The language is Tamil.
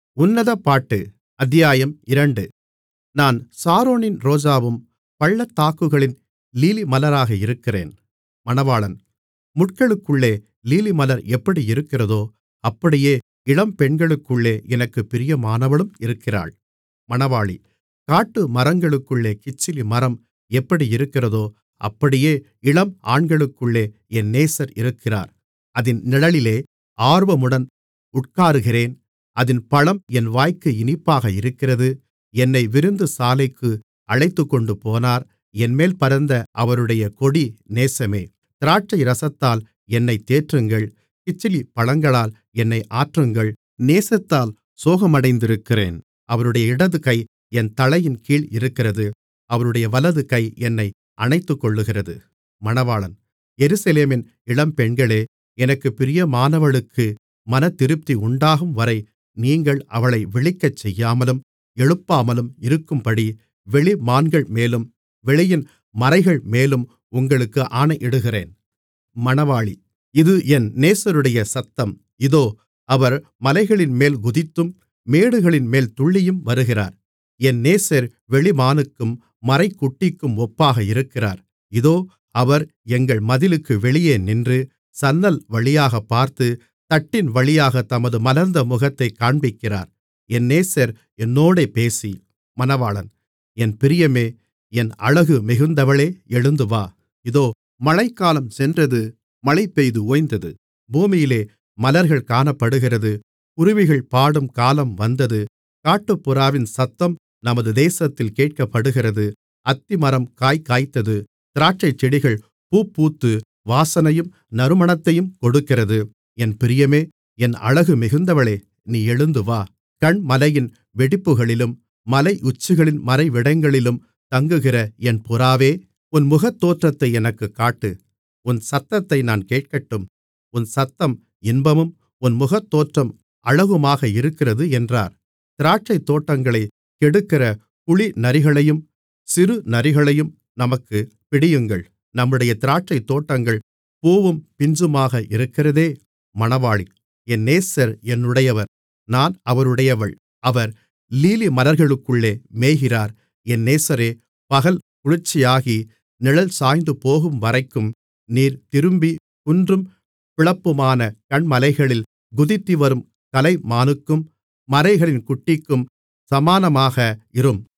உன்னத பாட்டு அத்தியாயம் இரண்டு நான் சாரோனின் ரோஜாவும் பள்ளத்தாக்குகளின் லீலிமலராக இருக்கிறேன் மணவாளன் முட்களுக்குள்ளே லீலிமலர் எப்படியிருக்கிறதோ அப்படியே இளம்பெண்களுக்குள்ளே எனக்குப் பிரியமானவளும் இருக்கிறாள் மணவாளி காட்டுமரங்களுக்குள்ளே கிச்சிலி மரம் எப்படியிருக்கிறதோ அப்படியே இளம் ஆண்களுக்குள்ளே என் நேசர் இருக்கிறார் அதின் நிழலிலே ஆர்வமுடன் உட்காருகிறேன் அதின் பழம் என் வாய்க்கு இனிப்பாக இருக்கிறது என்னை விருந்துசாலைக்கு அழைத்துக்கொண்டுபோனார் என்மேல் பறந்த அவருடைய கொடி நேசமே திராட்சைரசத்தால் என்னைத் தேற்றுங்கள் கிச்சிலிப்பழங்களால் என்னை ஆற்றுங்கள் நேசத்தால் சோகமடைந்திருக்கிறேன் அவருடைய இடதுகை என் தலையின் கீழ் இருக்கிறது அவருடைய வலதுகை என்னை அணைத்துக்கொள்ளுகிறது மணவாளன் எருசலேமின் இளம்பெண்களே எனக்குப் பிரியமானவளுக்கு மனதிருப்தி உண்டாகும்வரை நீங்கள் அவளை விழிக்கச் செய்யாமலும் எழுப்பாமலும் இருக்கும்படி வெளிமான்கள்மேலும் வெளியின் மரைகள்மேலும் உங்களுக்கு ஆணையிடுகிறேன் மணவாளி இது என் நேசருடைய சத்தம் இதோ அவர் மலைகளின்மேல் குதித்தும் மேடுகளின்மேல் துள்ளியும் வருகிறார் என் நேசர் வெளிமானுக்கும் மரைக்குட்டிக்கும் ஒப்பாக இருக்கிறார் இதோ அவர் எங்கள் மதிலுக்கு வெளியே நின்று சன்னல் வழியாகப் பார்த்து தட்டின் வழியாக தமது மலர்ந்த முகத்தைக் காண்பிக்கிறார் என் நேசர் என்னோடே பேசி மணவாளன் என் பிரியமே என் அழகு மிகுந்தவளே எழுந்து வா இதோ மழைக்காலம் சென்றது மழை பெய்து ஓய்ந்தது பூமியிலே மலர்கள் காணப்படுகிறது குருவிகள் பாடும் காலம் வந்தது காட்டுப்புறாவின் சத்தம் நமது தேசத்தில் கேட்கப்படுகிறது அத்திமரம் காய் காய்த்தது திராட்சைச்செடிகள் பூப்பூத்து வாசனையும் நறுமணத்தையும் கொடுக்கிறது என் பிரியமே என் அழகு மிகுந்தவளே நீ எழுந்து வா கன்மலையின் வெடிப்புகளிலும் மலை உச்சிகளின் மறைவிடங்களிலும் தங்குகிற என் புறாவே உன் முகத்தோற்றத்தை எனக்குக் காட்டு உன் சத்தத்தை நான் கேட்கட்டும் உன் சத்தம் இன்பமும் உன் முகத்தோற்றம் அழகுமாக இருக்கிறது என்றார் திராட்சைத்தோட்டங்களைக் கெடுக்கிற குழிநரிகளையும் சிறுநரிகளையும் நமக்குப் பிடியுங்கள் நம்முடைய திராட்சைத்தோட்டங்கள் பூவும் பிஞ்சுமாக இருக்கிறதே மணவாளி என் நேசர் என்னுடையவர் நான் அவருடையவள் அவர் லீலிமலர்களுக்குள்ளே மேய்கிறார் என் நேசரே பகல் குளிர்ச்சியாகி நிழல் சாய்ந்து போகும்வரைக்கும் நீர் திரும்பி குன்றும் பிளப்புமான கன்மலைகளில் குதித்துவரும் கலைமானுக்கும் மரைகளின் குட்டிக்கும் சமானமாக இரும்